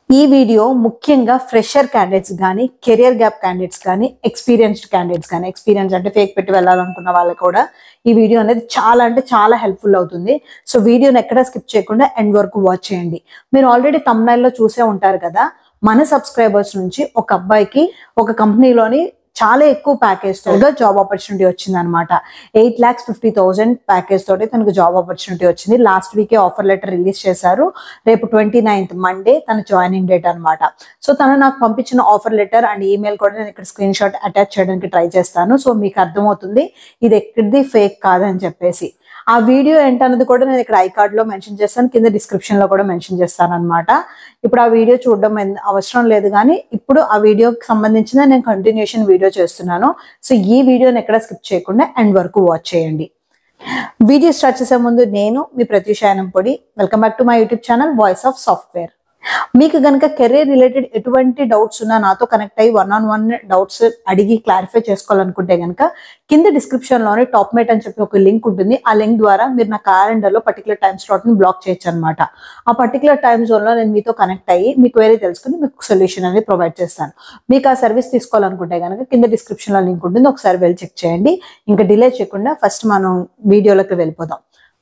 ఈ వీడియో ముఖ్యంగా fresher candidates కానీ కెరియర్ గ్యాప్ క్యాండిడేట్స్ కానీ ఎక్స్పీరియన్స్డ్ క్యాండిడేట్స్ కానీ ఎక్స్పీరియన్స్ అంటే ఫేక్ పెట్టి వెళ్ళాలనుకున్న వాళ్ళకి కూడా ఈ వీడియో అనేది చాలా అంటే చాలా హెల్ప్ఫుల్ అవుతుంది సో వీడియోని ఎక్కడ స్కిప్ చేయకుండా ఎండ్ వరకు వాచ్ చేయండి మీరు ఆల్రెడీ లో చూసే ఉంటారు కదా మన సబ్స్క్రైబర్స్ నుంచి ఒక అబ్బాయికి ఒక కంపెనీలోని చాలా ఎక్కువ ప్యాకేజ్ గా జాబ్ ఆపర్చునిటీ వచ్చింది అనమాట eight lakhs fifty thousand package తోటి తనకు జాబ్ ఆపర్చునిటీ వచ్చింది లాస్ట్ వీకే ఆఫర్ లెటర్ రిలీజ్ చేశారు రేపు ట్వంటీ నైన్త్ మండే తన జాయినింగ్ డేట్ అనమాట సో తను నాకు పంపించిన ఆఫర్ లెటర్ అండ్ ఈమెయిల్ కూడా నేను ఇక్కడ స్క్రీన్ షాట్ అటాచ్ చేయడానికి ట్రై చేస్తాను సో మీకు అర్థమవుతుంది ఇది ఎక్కడిది ఫేక్ కాదని చెప్పేసి ఆ వీడియో ఏంటన్నది కూడా నేను ఇక్కడ ఐ కార్డ్ లో మెన్షన్ చేస్తాను కింద డిస్క్రిప్షన్ లో కూడా మెన్షన్ చేస్తాను అనమాట ఇప్పుడు ఆ వీడియో చూడడం ఎన్- అవసరం లేదు కానీ ఇప్పుడు ఆ వీడియోకి సంబంధించిన నేను కంటిన్యూషన్ వీడియో చేస్తున్నాను సో ఈ వీడియోని ఎక్కడ స్కిప్ చేయకుండా ఎండ్ వరకు వాచ్ చేయండి వీడియో స్టార్ట్ చేసే ముందు నేను మీ ప్రత్యుషాయనం పొడి welcome back to my YouTube channel voice of software మీకు కనుక కెరీర్ రిలేటెడ్ ఎటువంటి డౌట్స్ ఉన్నా నాతో కనెక్ట్ అయ్యి వన్ ఆన్ వన్ డౌట్స్ అడిగి క్లారిఫై చేసుకోవాలనుకుంటే కనుక కింద డిస్క్రిప్షన్ లోనే టాప్ మేట్ అని చెప్పి ఒక లింక్ ఉంటుంది ఆ లింక్ ద్వారా మీరు నా క్యాలెండర్ లో పర్టికులర్ టైం స్లాట్ ని బ్లాక్ చేయొచ్చు అనమాట ఆ పర్టికులర్ టైం జోన్ లో నేను మీతో కనెక్ట్ అయ్యి మీకు వేరే తెలుసుకుని మీకు సొల్యూషన్ అనేది ప్రొవైడ్ చేస్తాను మీకు ఆ సర్వీస్ తీసుకోవాలనుకుంటే కనుక కింద డిస్క్రిప్షన్ లో లింక్ ఉంటుంది ఒకసారి వెళ్ళి చెక్ చేయండి ఇంకా డిలే చేయకుండా ఫస్ట్ మనం వీడియోలోకి వెళ్ళిపోదాం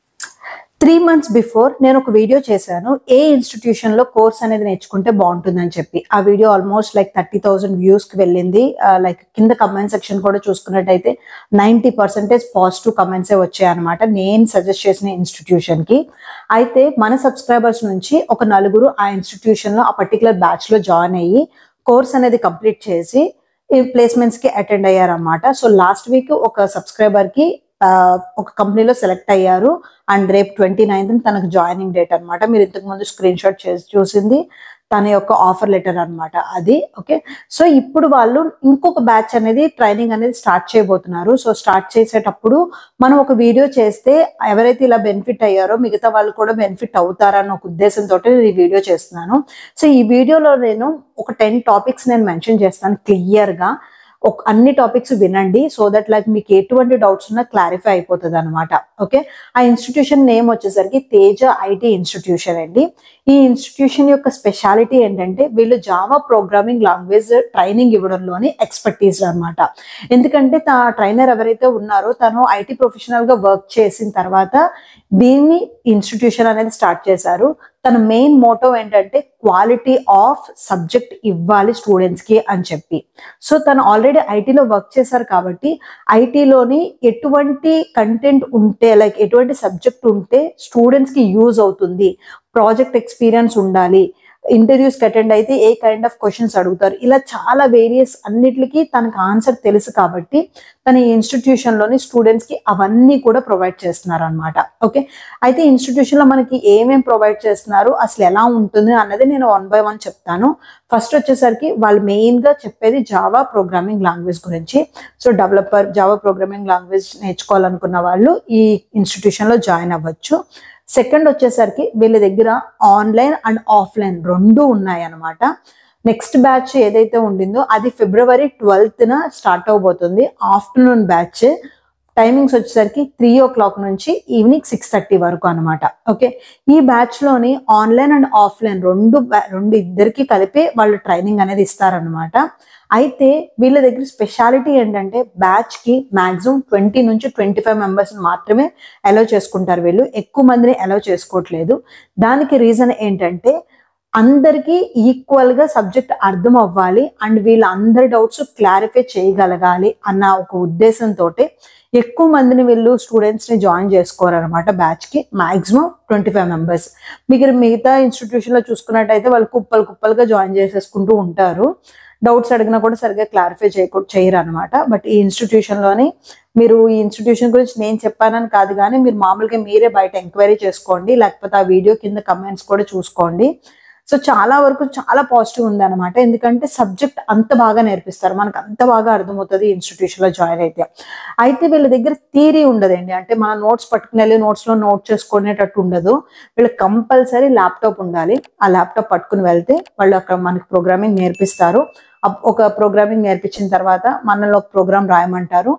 త్రీ మంత్స్ బిఫోర్ నేను ఒక వీడియో చేశాను ఏ ఇన్స్టిట్యూషన్ లో కోర్స్ అనేది నేర్చుకుంటే బాగుంటుందని చెప్పి ఆ video almost like thirty thousand views కి వెళ్ళింది లైక్ కింద కమెంట్ సెక్షన్ కూడా చూసుకున్నట్టయితే నైంటీ పర్సెంటేజ్ పాజిటివ్ కమెంట్సే వచ్చాయన్నమాట నేను సజెస్ట్ చేసిన ఇన్స్టిట్యూషన్ కి అయితే మన సబ్స్క్రైబర్స్ నుంచి ఒక నలుగురు ఆ ఇన్స్టిట్యూషన్ లో ఆ పర్టికులర్ బ్యాచ్ లో జాయిన్ అయ్యి కోర్స్ అనేది కంప్లీట్ చేసి ఈ ప్లేస్మెంట్స్ కి అటెండ్ అయ్యారన్నమాట సో లాస్ట్ వీక్ ఒక సబ్స్క్రైబర్ కి ఆ, ఒక కంపెనీలో సెలెక్ట్ అయ్యారు అండ్ రేపు ట్వంటీ నైన్త్ తనకు జాయినింగ్ డేట్ అన్నమాట మీరు ఇంతకు ముందు స్క్రీన్ షాట్ చేసి చూసింది తన యొక్క ఆఫర్ లెటర్ అన్నమాట అది ఓకే సో ఇప్పుడు వాళ్ళు ఇంకొక బ్యాచ్ అనేది ట్రైనింగ్ అనేది స్టార్ట్ చేయబోతున్నారు సో స్టార్ట్ చేసేటప్పుడు మనం ఒక వీడియో చేస్తే ఎవరైతే ఇలా బెనిఫిట్ అయ్యారో మిగతా వాళ్ళు కూడా బెనిఫిట్ అవుతారన్న ఒక ఉద్దేశంతో నేను ఈ వీడియో చేస్తున్నాను సో ఈ వీడియోలో నేను ఒక టెన్ టాపిక్స్ నేను మెన్షన్ చేస్తాను క్లియర్ గా ఒక అన్ని టాపిక్స్ వినండి సో దట్ లైక్ మీకు ఎటువంటి డౌట్స్ ఉన్నా క్లారిఫై అయిపోతుంది అనమాట ఓకే ఆ ఇన్స్టిట్యూషన్ నేమ్ వచ్చేసరికి తేజ ఐటీ ఇన్స్టిట్యూషన్ అండి ఈ ఇన్స్టిట్యూషన్ యొక్క స్పెషాలిటీ ఏంటంటే వీళ్ళు జావా ప్రోగ్రామింగ్ లాంగ్వేజ్ ట్రైనింగ్ ఇవ్వడంలోని ఎక్స్పర్టీస్ అన్నమాట ఎందుకంటే తా ట్రైనర్ ఎవరైతే ఉన్నారో తను ఐటీ ప్రొఫెషనల్ గా వర్క్ చేసిన తర్వాత దీన్ని ఇన్స్టిట్యూషన్ అనేది స్టార్ట్ చేశారు తన మెయిన్ మోటో ఏంటంటే క్వాలిటీ ఆఫ్ సబ్జెక్ట్ ఇవ్వాలి స్టూడెంట్స్ కి అని చెప్పి సో తను ఆల్రెడీ ఐటీలో వర్క్ చేశారు కాబట్టి ఐటీలోని ఎటువంటి కంటెంట్ ఉంటే లైక్ ఎటువంటి సబ్జెక్ట్ ఉంటే స్టూడెంట్స్ కి యూజ్ అవుతుంది ప్రాజెక్ట్ ఎక్స్పీరియన్స్ ఉండాలి ఇంటర్వ్యూస్ అటెండ్ అయితే ఏ కైండ్ ఆఫ్ క్వశ్చన్స్ అడుగుతారు ఇలా చాలా వేరియస్ అన్నిటికీ తనకు ఆన్సర్ తెలుసు కాబట్టి తన ఈ ఇన్స్టిట్యూషన్ లోని స్టూడెంట్స్ కి అవన్నీ కూడా ప్రొవైడ్ చేస్తున్నారు అనమాట ఓకే అయితే ఇన్స్టిట్యూషన్ లో మనకి ఏమేం ప్రొవైడ్ చేస్తున్నారు అసలు ఎలా ఉంటుంది అన్నది నేను వన్ బై వన్ చెప్తాను ఫస్ట్ వచ్చేసరికి వాళ్ళు మెయిన్ గా చెప్పేది జావా ప్రోగ్రామింగ్ లాంగ్వేజ్ గురించి so developer Java programming language నేర్చుకోవాలనుకున్న వాళ్ళు ఈ ఇన్స్టిట్యూషన్ లో జాయిన్ అవ్వచ్చు సెకండ్ వచ్చేసరికి వీళ్ళ దగ్గర ఆన్లైన్ అండ్ ఆఫ్లైన్ రెండు ఉన్నాయి అన్నమాట నెక్స్ట్ బ్యాచ్ ఏదైతే ఉండిందో అది ఫిబ్రవరి ట్వెల్త్న స్టార్ట్ అవబోతుంది ఆఫ్టర్నూన్ బ్యాచ్ టైమింగ్స్ వచ్చేసరికి త్రీ ఓ క్లాక్ నుంచి ఈవినింగ్ సిక్స్ థర్టీ వరకు అనమాట ఓకే ఈ బ్యాచ్ లోని ఆన్లైన్ అండ్ ఆఫ్లైన్ రెండు ba- రెండు ఇద్దరికి కలిపి వాళ్ళు ట్రైనింగ్ అనేది ఇస్తారనమాట అయితే వీళ్ళ దగ్గర స్పెషాలిటీ ఏంటంటే బ్యాచ్ కి మాక్సిమం ట్వంటీ నుంచి ట్వంటీ ఫైవ్ మెంబర్స్ మాత్రమే అలౌ చేసుకుంటారు వీళ్ళు ఎక్కువ మందిని అలౌ చేసుకోవట్లేదు దానికి రీజన్ ఏంటంటే అందరికీ ఈక్వల్ గా సబ్జెక్ట్ అర్థం అవ్వాలి అండ్ వీళ్ళ అందరి డౌట్స్ క్లారిఫై చేయగలగాలి అన్న ఒక ఉద్దేశంతో ఎక్కువ మందిని వీళ్ళు స్టూడెంట్స్ ని జాయిన్ చేసుకోరనమాట బ్యాచ్ కి మాక్సిమం ట్వంటీ ఫైవ్ మెంబర్స్ మీకు మిగతా ఇన్స్టిట్యూషన్ లో చూసుకున్నట్టయితే వాళ్ళు కుప్పలు కుప్పలుగా జాయిన్ చేసేసుకుంటూ ఉంటారు డౌట్స్ అడిగినా కూడా సరిగ్గా క్లారిఫై చేయకూ చేయరు అనమాట బట్ ఈ ఇన్స్టిట్యూషన్ లోని మీరు ఈ ఇన్స్టిట్యూషన్ గురించి నేను చెప్పానని కాదు కానీ మీరు మామూలుగా మీరే బయట ఎంక్వైరీ చేసుకోండి లేకపోతే ఆ వీడియో కింద కమెంట్స్ కూడా చూసుకోండి సో చాలా వరకు చాలా పాజిటివ్ ఉంది అనమాట ఎందుకంటే సబ్జెక్ట్ అంత బాగా నేర్పిస్తారు మనకు అంత బాగా అర్థమవుతుంది ఇన్స్టిట్యూషన్ లో జాయిన్ అయితే అయితే వీళ్ళ దగ్గర థీరీ ఉండదండి అంటే మన నోట్స్ పట్టుకుని వెళ్ళి నోట్స్ లో నోట్ చేసుకునేటట్టు ఉండదు వీళ్ళకి కంపల్సరీ ల్యాప్టాప్ ఉండాలి ఆ ల్యాప్టాప్ పట్టుకుని వెళ్తే వాళ్ళు అక్కడ మనకి ప్రోగ్రామింగ్ నేర్పిస్తారు అప్- ఒక ప్రోగ్రామింగ్ నేర్పించిన తర్వాత మనలో ఒక ప్రోగ్రామ్ రాయమంటారు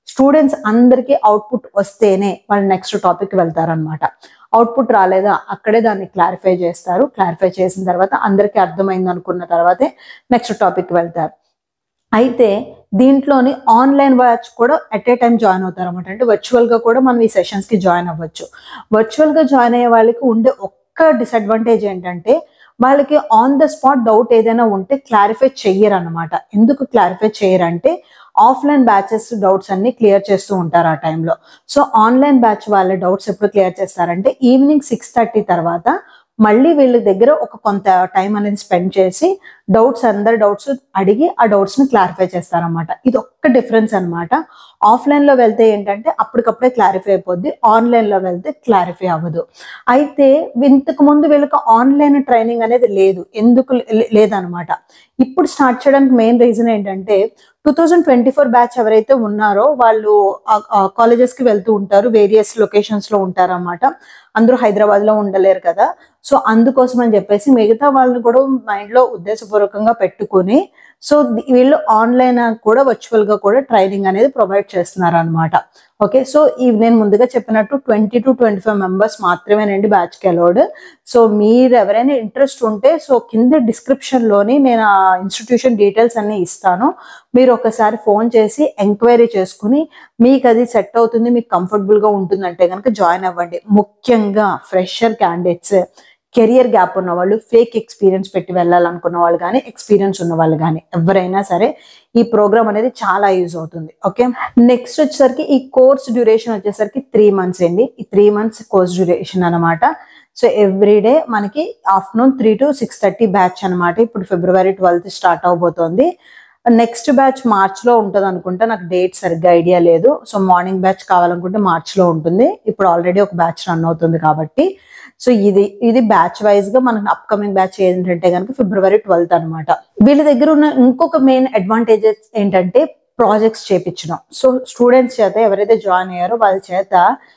స్టూడెంట్స్ అందరికీ అవుట్పుట్ వస్తేనే వాళ్ళు నెక్స్ట్ టాపిక్ వెళ్తారనమాట అవుట్పుట్ రాలేదా అక్కడే దాన్ని క్లారిఫై చేస్తారు క్లారిఫై చేసిన తర్వాత అందరికీ అర్థమైంది అనుకున్న తర్వాతే నెక్స్ట్ టాపిక్ వెళ్తారు అయితే దీంట్లోని ఆన్లైన్ బ్యాచ్ కూడా అట్ ఏ టైం జాయిన్ అవుతారు అనమాట అంటే వర్చువల్ గా కూడా మనం ఈ సెషన్స్ కి జాయిన్ అవ్వచ్చు వర్చువల్ గా జాయిన్ అయ్యే వాళ్ళకి ఉండే ఒక్క డిసడ్వాంటేజ్ ఏంటంటే వాళ్ళకి ఆన్ ద స్పాట్ డౌట్ ఏదైనా ఉంటే క్లారిఫై చెయ్యరు అనమాట ఎందుకు క్లారిఫై చేయరంటే ఆఫ్లైన్ బ్యాచెస్ డౌట్స్ అన్ని క్లియర్ చేస్తూ ఉంటారు ఆ టైంలో సో ఆన్లైన్ బ్యాచ్ వాళ్ళ డౌట్స్ ఎప్పుడు క్లియర్ చేస్తారంటే ఈవినింగ్ సిక్స్ థర్టీ తర్వాత మళ్ళీ వీళ్ళ దగ్గర ఒక కొంత టైం అనేది స్పెండ్ చేసి డౌట్స్ అందరి డౌట్స్ అడిగి ఆ డౌట్స్ ని క్లారిఫై చేస్తారన్నమాట ఇది ఒక్క డిఫరెన్స్ అనమాట ఆఫ్లైన్ లో వెళ్తే ఏంటంటే అప్పటికప్పుడే క్లారిఫై అయిపోద్ది ఆన్లైన్ లో వెళ్తే క్లారిఫై అవ్వదు అయితే ఇంతకు ముందు వీళ్ళకి ఆన్లైన్ ట్రైనింగ్ అనేది లేదు ఎందుకు లే- లేదనమాట ఇప్పుడు స్టార్ట్ చేయడానికి మెయిన్ రీజన్ ఏంటంటే two thousand twenty four batch ఎవరైతే ఉన్నారో వాళ్ళు కాలేజెస్ కి వెళ్తూ ఉంటారు వేరియస్ లొకేషన్స్ లో ఉంటారన్నమాట అందరూ హైదరాబాద్ లో ఉండలేరు కదా సో అందుకోసం అని చెప్పేసి మిగతా వాళ్ళని కూడా మైండ్ లో ఉద్దేశపూర్వకంగా పెట్టుకుని సో ది- వీళ్ళు ఆన్లైన్ కూడా వర్చువల్ గా కూడా ట్రైనింగ్ అనేది ప్రొవైడ్ చేస్తున్నారు అనమాట ఓకే సో ఈ నేను ముందుగా చెప్పినట్టు twenty two twenty five members మాత్రమేనండి బ్యాచ్ కి అలౌడ్ సో మీరు ఎవరైనా ఇంట్రెస్ట్ ఉంటే సో కింద డిస్క్రిప్షన్ లోని నేను ఆ ఇన్స్టిట్యూషన్ డీటెయిల్స్ అన్ని ఇస్తాను మీరు ఒకసారి ఫోన్ చేసి ఎంక్వైరీ చేసుకుని మీకు అది సెట్ అవుతుంది మీకు కంఫర్టబుల్ గా ఉంటుందంటే కనుక జాయిన్ అవ్వండి ముఖ్యంగా ఫ్రెషర్ క్యాండిడేట్స్ కెరియర్ గ్యాప్ ఉన్న వాళ్ళు ఫేక్ ఎక్స్పీరియన్స్ పెట్టి వెళ్ళాలనుకున్న వాళ్ళు కానీ ఎక్స్పీరియన్స్ ఉన్న వాళ్ళు కానీ ఎవరైనా సరే ఈ ప్రోగ్రామ్ అనేది చాలా యూజ్ అవుతుంది ఓకే నెక్స్ట్ వచ్చేసరికి ఈ కోర్స్ డ్యూరేషన్ వచ్చేసరికి త్రీ మంత్స్ అండి ఈ త్రీ మంత్స్ కోర్స్ డ్యూరేషన్ అన్నమాట సో ఎవ్రీ డే మనకి afternoon three to six thirty batch అనమాట ఇప్పుడు ఫిబ్రవరి ట్వెల్త్ స్టార్ట్ అవబోతోంది నెక్స్ట్ బ్యాచ్ మార్చ్ లో ఉంటుంది అనుకుంటా నాకు డేట్ సరిగ్గా ఐడియా లేదు సో మార్నింగ్ బ్యాచ్ కావాలనుకుంటే మార్చ్ లో ఉంటుంది ఇప్పుడు ఆల్రెడీ ఒక బ్యాచ్ రన్ అవుతుంది కాబట్టి సో ఇది ఇది బ్యాచ్ వైజ్ గా మనకు అప్కమింగ్ బ్యాచ్ ఏంటంటే కనుక ఫిబ్రవరి ట్వెల్త్ అన్నమాట వీళ్ళ దగ్గర ఉన్న ఇంకొక మెయిన్ అడ్వాంటేజెస్ ఏంటంటే ప్రాజెక్ట్స్ చేపించడం సో స్టూడెంట్స్ చేత ఎవరైతే జాయిన్ అయ్యారో వాళ్ళ చేత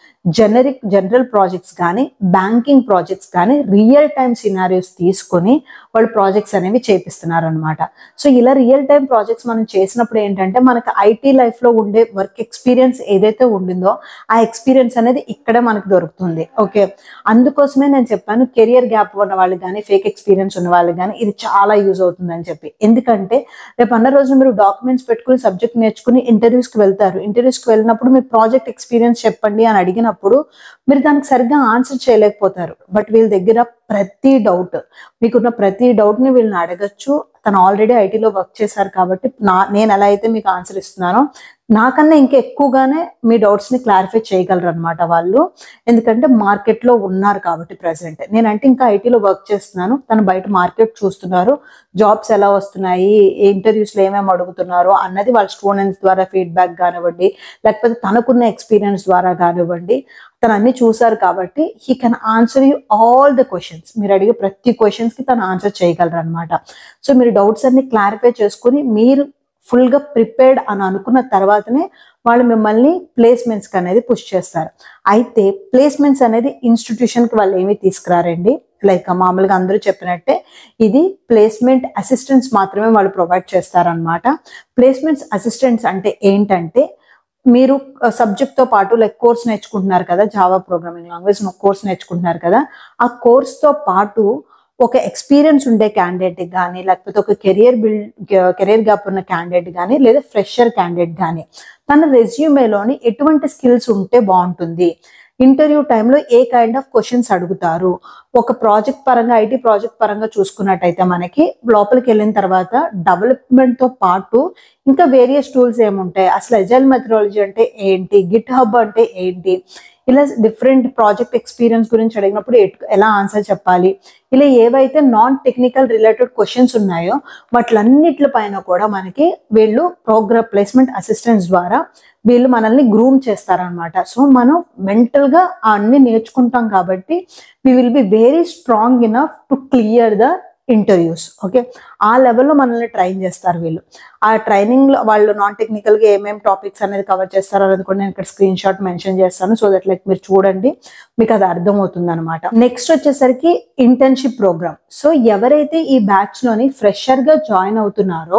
జనరిక్ జనరల్ ప్రాజెక్ట్స్ కానీ బ్యాంకింగ్ ప్రాజెక్ట్స్ కానీ రియల్ టైమ్ సినారియోస్ తీసుకొని వాళ్ళు ప్రాజెక్ట్స్ అనేవి చేపిస్తున్నారు అనమాట సో ఇలా రియల్ టైమ్ ప్రాజెక్ట్స్ మనం చేసినప్పుడు ఏంటంటే మనకి ఐటీ లైఫ్ లో ఉండే వర్క్ ఎక్స్పీరియన్స్ ఏదైతే ఉండిందో ఆ ఎక్స్పీరియన్స్ అనేది ఇక్కడే మనకు దొరుకుతుంది ఓకే అందుకోసమే నేను చెప్పాను కెరియర్ గ్యాప్ ఉన్న వాళ్ళకి కానీ ఫేక్ ఎక్స్పీరియన్స్ ఉన్న వాళ్ళకి కానీ ఇది చాలా యూజ్ అవుతుంది అని చెప్పి ఎందుకంటే రేపు అన్న రోజు మీరు డాక్యుమెంట్స్ పెట్టుకుని సబ్జెక్ట్ నేర్చుకుని ఇంటర్వ్యూస్కి వెళ్తారు ఇంటర్వ్యూస్కి వెళ్ళినప్పుడు మీ ప్రాజెక్ట్ ఎక్స్పీరియన్స్ చెప్పండి అని అడిగినప్పుడు మీరు దానికి సరిగ్గా ఆన్సర్ చేయలేకపోతారు బట్ వీళ్ళ దగ్గర ప్రతి డౌట్ మీకున్న ప్రతి డౌట్ ని వీళ్ళని అడగచ్చు తను ఆల్రెడీ ఐటీలో వర్క్ చేశారు కాబట్టి నా నేను ఎలా అయితే మీకు ఆన్సర్ ఇస్తున్నానో నాకన్నా ఇంకా ఎక్కువగానే మీ డౌట్స్ ని క్లారిఫై చేయగలరు అనమాట వాళ్ళు ఎందుకంటే మార్కెట్ లో ఉన్నారు కాబట్టి ప్రెసెంట్ నేనంటే ఇంకా ఐటీలో వర్క్ చేస్తున్నాను తను బయట మార్కెట్ చూస్తున్నారు జాబ్స్ ఎలా వస్తున్నాయి ఇంటర్వ్యూస్ లో ఏమేమి అడుగుతున్నారు అన్నది వాళ్ళ స్టూడెంట్స్ ద్వారా ఫీడ్బ్యాక్ కానివ్వండి లేకపోతే తనకున్న ఎక్స్పీరియన్స్ ద్వారా కానివ్వండి తను అన్ని చూసారు కాబట్టి he can answer you all the questions మీరు అడిగే ప్రతి క్వశ్చన్స్ కి తను ఆన్సర్ చేయగలరు అనమాట సో మీరు డౌట్స్ అన్ని క్లారిఫై చేసుకుని మీరు ఫుల్ గా ప్రిపేర్డ్ అని అనుకున్న తర్వాతనే వాళ్ళు మిమ్మల్ని ప్లేస్మెంట్స్ కి అనేది పుష్ చేస్తారు అయితే ప్లేస్మెంట్స్ అనేది ఇన్స్టిట్యూషన్ కి వాళ్ళు ఏమీ తీసుకురారండి లైక్ మామూలుగా అందరూ చెప్పినట్టే ఇది ప్లేస్మెంట్ అసిస్టెంట్స్ మాత్రమే వాళ్ళు ప్రొవైడ్ చేస్తారనమాట ప్లేస్మెంట్స్ అసిస్టెంట్స్ అంటే ఏంటంటే మీరు సబ్జెక్ట్ తో పాటు లైక్ కోర్స్ నేర్చుకుంటున్నారు కదా జావా ప్రోగ్రామింగ్ లాంగ్వేజ్ కోర్స్ నేర్చుకుంటున్నారు కదా ఆ కోర్స్ తో పాటు ఒక ఎక్స్పీరియన్స్ ఉండే క్యాండిడేట్ కానీ లేకపోతే ఒక కెరియర్ బిల్డ్ కెరియర్ గ్యాప్ ఉన్న క్యాండిడేట్ కానీ లేదా ఫ్రెషర్ క్యాండిడేట్ కానీ తన రెజ్యూమేలోని ఎటువంటి స్కిల్స్ ఉంటే బాగుంటుంది ఇంటర్వ్యూ టైంలో ఏ కైండ్ ఆఫ్ క్వశ్చన్స్ అడుగుతారు ఒక ప్రాజెక్ట్ పరంగా ఐటీ ప్రాజెక్ట్ పరంగా చూసుకున్నట్టయితే మనకి లోపలికి వెళ్ళిన తర్వాత డెవలప్మెంట్ తో పాటు ఇంకా వేరియస్ టూల్స్ ఏముంటాయి అసలు ఎజైల్ మెథడాలజీ అంటే ఏంటి గిట్ హబ్ అంటే ఏంటి ఇలా డిఫరెంట్ ప్రాజెక్ట్ ఎక్స్పీరియన్స్ గురించి అడిగినప్పుడు ఎట్- ఎలా ఆన్సర్ చెప్పాలి ఇలా ఏవైతే నాన్ టెక్నికల్ రిలేటెడ్ క్వశ్చన్స్ ఉన్నాయో వాటిలన్నిటి పైన కూడా మనకి వీళ్ళు ప్రోగ్రామ్ ప్లేస్మెంట్ అసిస్టెంట్స్ ద్వారా వీళ్ళు మనల్ని గ్రూమ్ చేస్తారనమాట సో మనం మెంటల్ గా అన్ని నేర్చుకుంటాం కాబట్టి we will be very strong enough to clear the interviews okay ఆ లెవెల్లో మనల్ని ట్రైన్ చేస్తారు వీళ్ళు ఆ ట్రైనింగ్ లో వాళ్ళు నాన్ టెక్నికల్ గా ఏమేమి టాపిక్స్ అనేది కవర్ చేస్తారు అనేది కూడా నేను ఇక్కడ స్క్రీన్ షాట్ మెన్షన్ చేస్తాను సో దట్ లైక్ మీరు చూడండి మీకు అది అర్థమవుతుంది అనమాట నెక్స్ట్ వచ్చేసరికి ఇంటర్న్షిప్ ప్రోగ్రామ్ సో ఎవరైతే ఈ బ్యాచ్ లోని ఫ్రెషర్ గా జాయిన్ అవుతున్నారో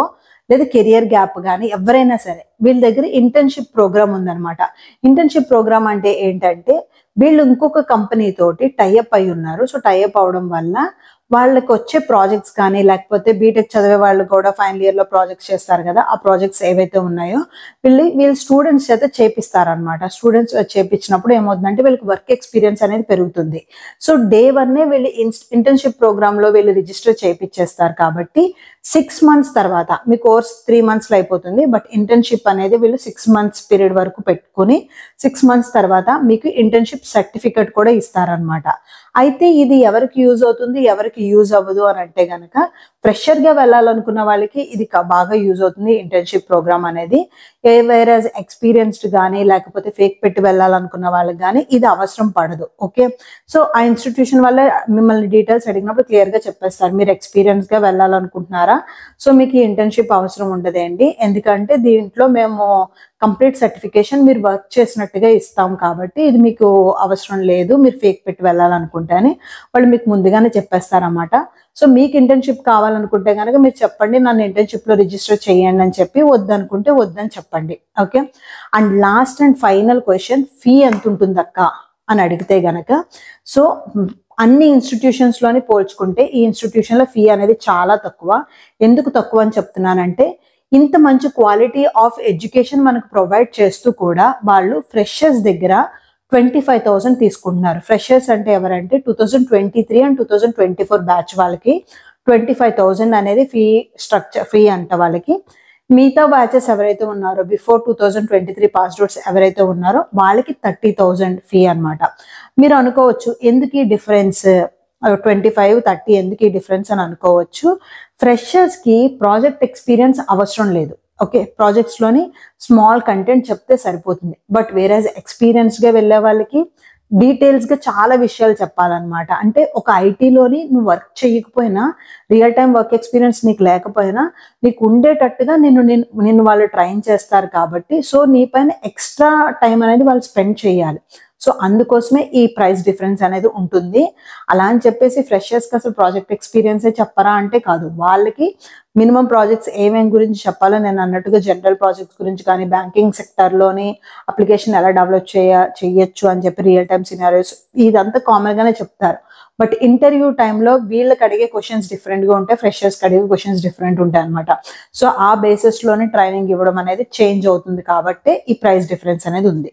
లేదా కెరియర్ గ్యాప్ కానీ ఎవరైనా సరే వీళ్ళ దగ్గర ఇంటర్న్షిప్ ప్రోగ్రామ్ ఉందన్నమాట ఇంటర్న్షిప్ ప్రోగ్రామ్ అంటే ఏంటంటే వీళ్ళు ఇంకొక కంపెనీ తోటి టైఅప్ అయి ఉన్నారు సో టైఅప్ అవడం వల్ల వాళ్ళకి వచ్చే ప్రాజెక్ట్స్ కానీ లేకపోతే బీటెక్ చదివే వాళ్ళు కూడా ఫైనల్ ఇయర్ లో ప్రాజెక్ట్స్ చేస్తారు కదా ఆ ప్రాజెక్ట్స్ ఏవైతే ఉన్నాయో వీళ్ళు వీళ్ళు స్టూడెంట్స్ చేత చేపిస్తారనమాట స్టూడెంట్స్ చేపించినప్పుడు ఏమవుతుందంటే వీళ్ళకి వర్క్ ఎక్స్పీరియన్స్ అనేది పెరుగుతుంది సో డే వన్నే వీళ్ళు ఇంటర్న్షిప్ ప్రోగ్రామ్ లో వీళ్ళు రిజిస్టర్ చేపించేస్తారు కాబట్టి సిక్స్ మంత్స్ తర్వాత మీ కోర్స్ త్రీ మంత్స్లో అయిపోతుంది బట్ ఇంటర్న్షిప్ అనేది వీళ్ళు సిక్స్ మంత్స్ పీరియడ్ వరకు పెట్టుకుని సిక్స్ మంత్స్ తర్వాత మీకు ఇంటర్న్షిప్ సర్టిఫికెట్ కూడా ఇస్తారనమాట అయితే ఇది ఎవరికి యూజ్ అవుతుంది ఎవరికి యూజ్ అవ్వదు అని అంటే గనక ఫ్రెషర్ గా వెళ్ళాలనుకున్న వాళ్ళకి ఇది క- బాగా యూజ్ అవుతుంది ఇంటర్న్షిప్ ప్రోగ్రామ్ అనేది ఏ వేరే ఎక్స్పీరియన్స్డ్ కానీ లేకపోతే ఫేక్ పెట్టి వెళ్ళాలనుకున్న వాళ్ళకి కానీ ఇది అవసరం పడదు ఓకే సో ఆ ఇన్స్టిట్యూషన్ వల్ల మిమ్మల్ని డీటెయిల్స్ అడిగినప్పుడు క్లియర్ గా చెప్పేస్తారు మీరు ఎక్స్పీరియన్స్ గా వెళ్ళాలనుకుంటున్నారా సో మీకు ఈ ఇంటర్న్షిప్ అవసరం ఉండదండి ఎందుకంటే దీంట్లో మేము కంప్లీట్ సర్టిఫికేషన్ మీరు వర్క్ చేసినట్టుగా ఇస్తాం కాబట్టి ఇది మీకు అవసరం లేదు మీరు ఫేక్ పెట్టి వెళ్ళాలనుకుంటే అని వాళ్ళు మీకు ముందుగానే చెప్పేస్తారన్నమాట సో మీకు ఇంటర్న్షిప్ కావాలనుకుంటే కనుక మీరు చెప్పండి నన్ను ఇంటర్న్షిప్ లో రిజిస్టర్ చేయండి అని చెప్పి వద్దనుకుంటే వద్దని చెప్పండి okay and last and final question fee ఎంత ఉంటుంది అక్క అని అడిగితే గనక సో మ్, అన్ని ఇన్స్టిట్యూషన్స్ లోని పోల్చుకుంటే ఈ ఇన్స్టిట్యూషన్ లో ఫీ అనేది చాలా తక్కువ ఎందుకు తక్కువ అని చెప్తున్నానంటే ఇంత మంచి క్వాలిటీ ఆఫ్ ఎడ్యుకేషన్ మనకు ప్రొవైడ్ చేస్తూ కూడా వాళ్ళు ఫ్రెషర్స్ దగ్గర ట్వంటీ ఫైవ్ థౌసండ్ తీసుకుంటున్నారు ఫ్రెషర్స్ అంటే ఎవరంటే two thousand twenty three and two thousand twenty four batch వాళ్ళకి ట్వంటీ ఫైవ్ థౌసండ్ అనేది ఫీ స్ట్రక్చర్ ఫీ అంట వాళ్ళకి మిగతా బ్యాచెస్ ఎవరైతే ఉన్నారో before two thousand twenty three pass outs ఎవరైతే ఉన్నారో వాళ్ళకి థర్టీ థౌజండ్ ఫీ అన్నమాట మీరు అనుకోవచ్చు ఎందుకు ఈ డిఫరెన్స్ ట్వంటీ ఫైవ్ థర్టీ ఎందుకు ఈ డిఫరెన్స్ అని అనుకోవచ్చు ఫ్రెషర్స్ కి ప్రాజెక్ట్ ఎక్స్పీరియన్స్ అవసరం లేదు ఓకే ప్రాజెక్ట్స్ లోని స్మాల్ కంటెంట్ చెప్తే సరిపోతుంది బట్ వేరే ఎక్స్పీరియన్స్ గా వెళ్ళే వాళ్ళకి డీటెయిల్స్ గా చాలా విషయాలు చెప్పాలన్నమాట అంటే ఒక ఐటీలోని నువ్వు వర్క్ చేయకపోయినా రియల్ టైం వర్క్ ఎక్స్పీరియన్స్ నీకు లేకపోయినా నీకు ఉండేటట్టుగా నిన్ను నిన్ను నిన్ను వాళ్ళు ట్రైన్ చేస్తారు కాబట్టి సో నీ పైన ఎక్స్ట్రా టైం అనేది వాళ్ళు స్పెండ్ చేయాలి సో అందుకోసమే ఈ ప్రైస్ డిఫరెన్స్ అనేది ఉంటుంది అలా అని చెప్పేసి ఫ్రెషర్స్కి అసలు ప్రాజెక్ట్ ఎక్స్పీరియన్సే చెప్పరా అంటే కాదు వాళ్ళకి మినిమం ప్రాజెక్ట్స్ ఏమేం గురించి చెప్పాలో నేను అన్నట్టుగా జనరల్ ప్రాజెక్ట్స్ గురించి కానీ బ్యాంకింగ్ సెక్టర్లోని అప్లికేషన్ ఎలా డెవలప్ చేయ చేయొచ్చు అని చెప్పి రియల్ టైమ్ సినారియోస్ ఇదంతా కామన్ గానే చెప్తారు బట్ ఇంటర్వ్యూ టైంలో వీళ్ళకి అడిగే క్వశ్చన్స్ డిఫరెంట్ గా ఉంటాయి ఫ్రెషర్స్కి అడిగే క్వశ్చన్స్ డిఫరెంట్ ఉంటాయి అనమాట సో ఆ బేసిస్ లోనే ట్రైనింగ్ ఇవ్వడం అనేది చేంజ్ అవుతుంది కాబట్టి ఈ ప్రైస్ డిఫరెన్స్ అనేది ఉంది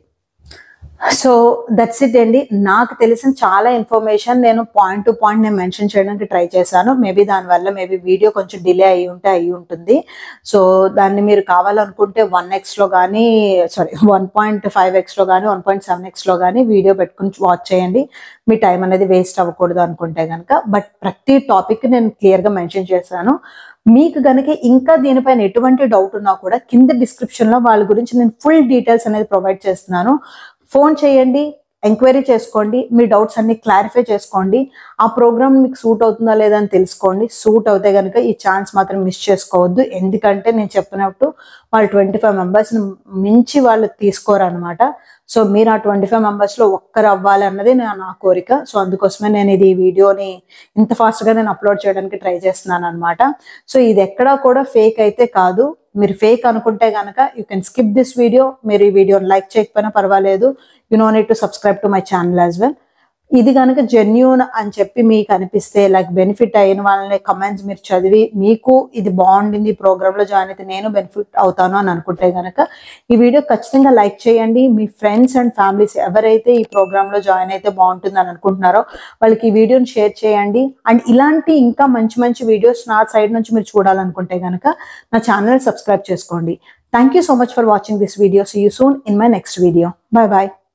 సో దట్స్ ఇట్ అండి నాకు తెలిసిన చాలా ఇన్ఫర్మేషన్ నేను పాయింట్ టు పాయింట్ నేను మెన్షన్ చేయడానికి ట్రై చేశాను మేబీ దానివల్ల మేబీ వీడియో కొంచెం డిలే అయ్యి ఉంటే అయ్యి ఉంటుంది సో దాన్ని మీరు కావాలనుకుంటే వన్ ఎక్స్లో కానీ సారీ వన్ పాయింట్ ఫైవ్ ఎక్స్లో కానీ వన్ పాయింట్ సెవెన్ ఎక్స్లో కానీ వీడియో పెట్టుకుని వాచ్ చేయండి మీ టైం అనేది వేస్ట్ అవ్వకూడదు అనుకుంటే కనుక బట్ ప్రతి టాపిక్ నేను క్లియర్గా మెన్షన్ చేశాను మీకు గనుక ఇంకా దీనిపైన ఎటువంటి డౌట్ ఉన్నా కూడా కింద description లో వాళ్ళ గురించి నేను ఫుల్ డీటెయిల్స్ అనేది ప్రొవైడ్ చేస్తున్నాను ఫోన్ చేయండి ఎంక్వైరీ చేసుకోండి మీ డౌట్స్ అన్ని క్లారిఫై చేసుకోండి ఆ ప్రోగ్రామ్ మీకు సూట్ అవుతుందా లేదా అని తెలుసుకోండి సూట్ అవుతే కనుక ఈ ఛాన్స్ మాత్రం మిస్ చేసుకోవద్దు ఎందుకంటే నేను చెప్పినట్టు వాళ్ళు ట్వంటీ ఫైవ్ మెంబర్స్ని మించి వాళ్ళు తీసుకోరనమాట సో మీరు ఆ ట్వంటీ ఫైవ్ మెంబర్స్లో ఒక్కరు అవ్వాలి అన్నది నా నా కోరిక సో అందుకోసమే నేను ఇది ఈ వీడియోని ఇంత ఫాస్ట్గా నేను అప్లోడ్ చేయడానికి ట్రై చేస్తున్నాను అనమాట సో ఇది ఎక్కడా కూడా ఫేక్ అయితే కాదు మీరు ఫేక్ అనుకుంటే కనుక you can skip this video మీరు ఈ వీడియోని లైక్ చేయకపోయినా పర్వాలేదు you no need to subscribe to my channel as well ఇది కనుక జెన్యూన్ అని చెప్పి మీకు అనిపిస్తే లైక్ బెనిఫిట్ అయిన వాళ్ళని కమెంట్స్ మీరు చదివి మీకు ఇది బాగుండింది ఈ ప్రోగ్రామ్ లో జాయిన్ అయితే నేను బెనిఫిట్ అవుతాను అని అనుకుంటే కనుక ఈ వీడియో ఖచ్చితంగా లైక్ చేయండి మీ ఫ్రెండ్స్ అండ్ ఫ్యామిలీస్ ఎవరైతే ఈ ప్రోగ్రామ్ లో జాయిన్ అయితే బాగుంటుంది అని అనుకుంటున్నారో వాళ్ళకి ఈ వీడియోని షేర్ చేయండి అండ్ ఇలాంటి ఇంకా మంచి మంచి వీడియోస్ నా సైడ్ నుంచి మీరు చూడాలనుకుంటే కనుక నా ఛానల్ సబ్స్క్రైబ్ చేసుకోండి thank you so much for watching this video see you soon in my next video bye bye